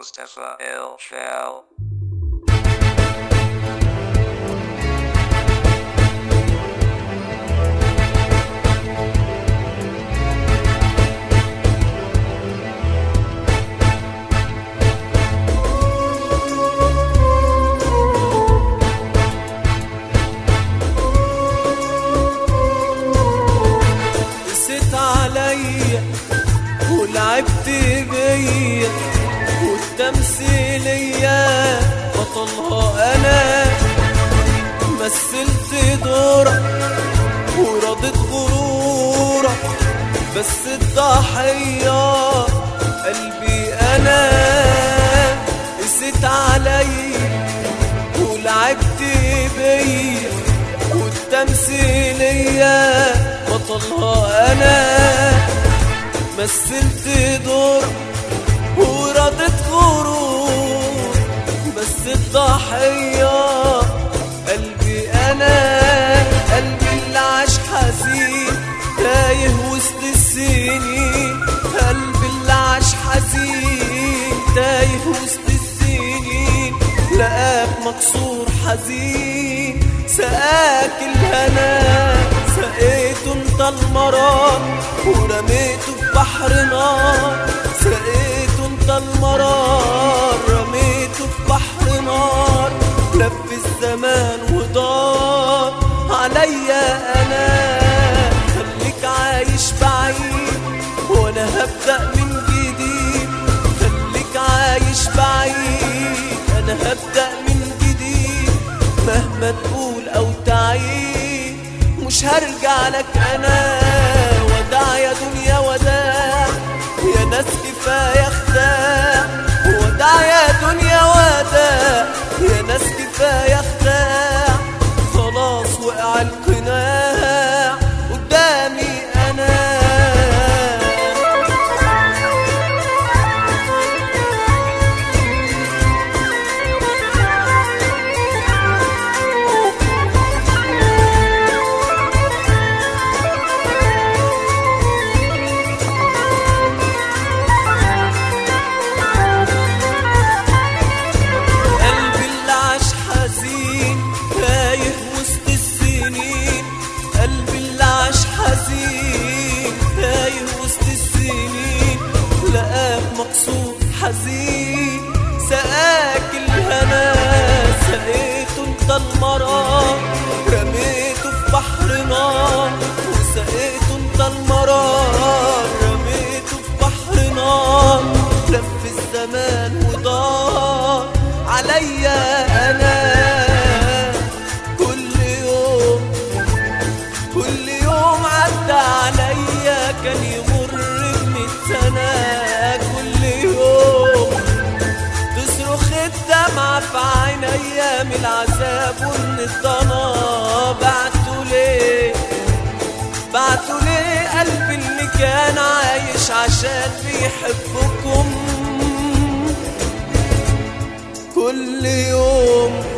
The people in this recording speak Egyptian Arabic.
Mustafa El Shell. قست عليا ولعبت بيا والتمثيلية بطلها أنا مثلت دورك ورضيت غرورك بس الضحية قلبي أنا قست عليا ولعبت بيا والتمثيلية بطلها أنا مثلت دور ورضيت غرور بس الضحية قلبي أنا قلبي اللي عاش حزين تايه وسط السنين قلبي اللي عاش حزين تايه وسط السنين لقاك مكسور حزين سقاك الهنا سقيته انت المرار ورميته في بحر نار سقيته انت المرار رميته في بحر نار لف الزمان ودار عليا انا خليك عايش بعيد وانا هبدأ من جديد خليك عايش بعيد انا هبدأ من جديد مهما تقول او تعيد مش هرجع لك انا وداع يا دنيا وداع يا ناس كفاية خداع وداع يا دنيا وداع يا ناس كفاية خداع خلاص وقع القناع قدامي انا قلبي اللي عاش حزين تايه وسط السنين قلبي اللي عاش حزين تايه وسط السنين لقاك مقصود حزين سقاك الهنا سقيته انت المرار رميته في بحر نار وسقيته انت المرار رميته في بحر نار لف الزمان ودار عليا انا كل يوم كل يوم عدى عليا كان يمر بمية سنة كل يوم تصرخ الدمعة في عينيا من العذاب ومن الضنا بعتوا ليه بعتوا ليه قلبي اللي كان عايش عشان بيحبكم كل يوم